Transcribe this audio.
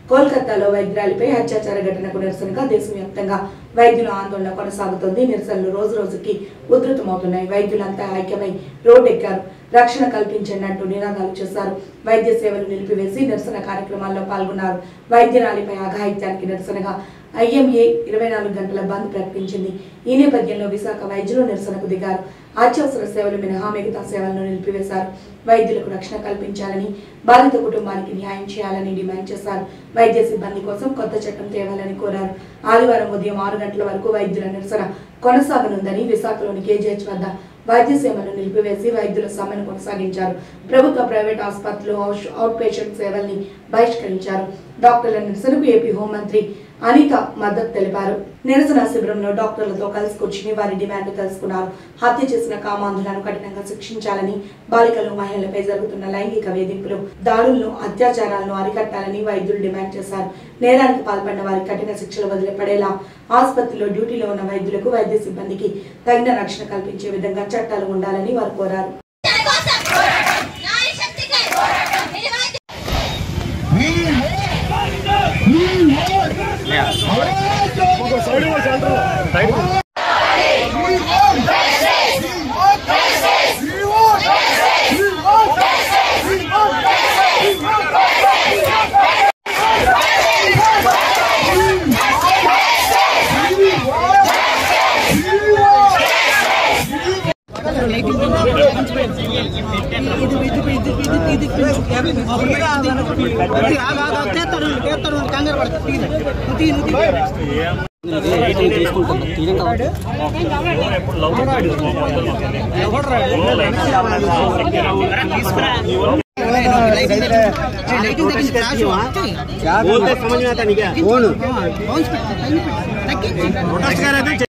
కోల్కతాలో వైద్యురాలిపై అత్యాచార ఘటనకు నిరసనగా దేశవ్యాప్తంగా వైద్యుల ఆందోళన కొనసాగుతోంది నిరసనలు రోజు రోజుకి ఉధృతమవుతున్నాయి వైద్యులంతా ఐక్యమై రోడ్డెక్కారు రక్షణ కల్పించండి అంటూ నినాదాలు చేశారు వైద్య సేవలు నిలిపివేసి నిరసన కార్యక్రమాల్లో పాల్గొన్నారు వైద్యురాలిపై అఘాయిత్యానికి నిరసనగా ఐఎంఏ ఇరవై నాలుగు గంటల బంద్ ప్రకటించింది ఈ నేపథ్యంలో విశాఖ వైద్యులు నిరసనకు దిగారు అత్యవసర సేవలు మినహా మిగతా సేవలను నిలిపివేశారు వైద్యులకు రక్షణ కల్పించాలని బాధిత కుటుంబానికి న్యాయం చేయాలని డిమాండ్ చేశారు వైద్య సిబ్బంది కోసం కొత్త చట్టం తేవాలని కోరారు ఆదివారం ఉదయం ఆరు గంటల వరకు వైద్యుల నిరసన కొనసాగనుందని విశాఖలోని కేజీహెచ్ వద్ద వైద్య సేవలను నిలిపివేసి వైద్యుల సమ్మెను కొనసాగించారు ప్రభుత్వ ప్రైవేట్ ఆసుపత్రులు అవుట్- అవుట్ పేషెంట్ సేవల్ని బహిష్కరించారు డాక్టర్ల నిరసనకు ఏపీ హోంమంత్రి అనిత మద్దతు తెలిపారు నిరసన శిబిరంలో డాక్టర్లతో కలిసి కూర్చుని వారి డిమాండ్లు తెలుసుకున్నారు హత్య చేసిన కామాంధులను కఠినంగా శిక్షించాలని బాలికలు మహిళలపై జరుగుతున్న లైంగిక వేధింపులు దాడులను అత్యాచారాలను అరికట్టాలని వైద్యులు డిమాండ్ చేశారు నేరానికి పాల్పడిన వారికి కఠిన శిక్షలు వదిలిపడేలా ఆసుపత్రిలో డ్యూటీలో ఉన్న వైద్యులకు వైద్య సిబ్బందికి తగిన రక్షణ కల్పించే విధంగా చట్టాలు ఉండాలని వారు కోరారు న్యాయ శక్తికి నిర్వహించ बोलते समझ में आता नहीं क्या